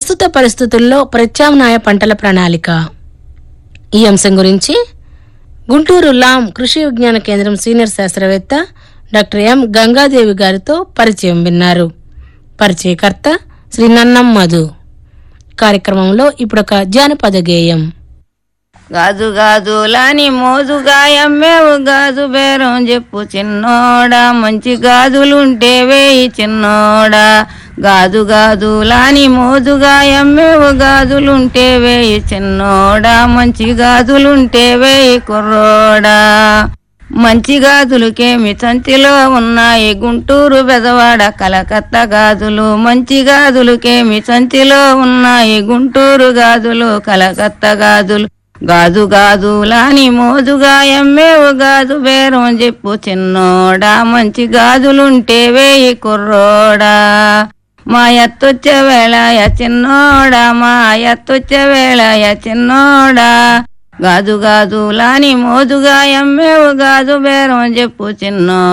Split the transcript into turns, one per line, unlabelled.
ప్రస్తుత పరిస్థితుల్లో ప్రత్యామ్నాయ పంటల ప్రణాళిక ఈ అంశం గురించి గుంటూరు లాం కృషి విజ్ఞాన కేంద్రం సీనియర్ శాస్త్రవేత్త డాక్టర్ ఎం గంగాదేవి గారితో పరిచయం విన్నారు పరిచయకర్త శ్రీ నన్నం మధు కార్యక్రమంలో ఇప్పుడొక జానపద గేయం
గాజు గాజులాని మోజుగా ఎమ్మేవు గాజు బేరం చెప్పు చిన్నోడా మంచి గాజులుంటే వేయి చిన్నోడా గాజు గాజులాని మోజుగా ఎమ్మేవు గాజులుంటే వేయి చిన్నోడా మంచి గాజులుంటే వేయి కుర్రోడా మంచి గాజులకేమి సంచిలో ఉన్నాయి గుంటూరు బెదవాడ కలకత్తా గాజులు మంచి గాజులకేమి సంచిలో ఉన్నాయి గుంటూరు గాజులు కలకత్తా గాజులు గాజు గాజులాని మోజుగా ఎమ్మేవు గాజు బేరం చెప్పు చిన్నోడా మంచి గాజులుంటే వేయి కుర్రోడా మా ఎత్తొచ్చే వేళ యా చిన్నోడా మా ఎత్తొచ్చే వేళ యా చిన్నోడా గాజు గాజులాని మోజుగా ఎమ్మేవు గాజు బేరం చెప్పు చిన్నో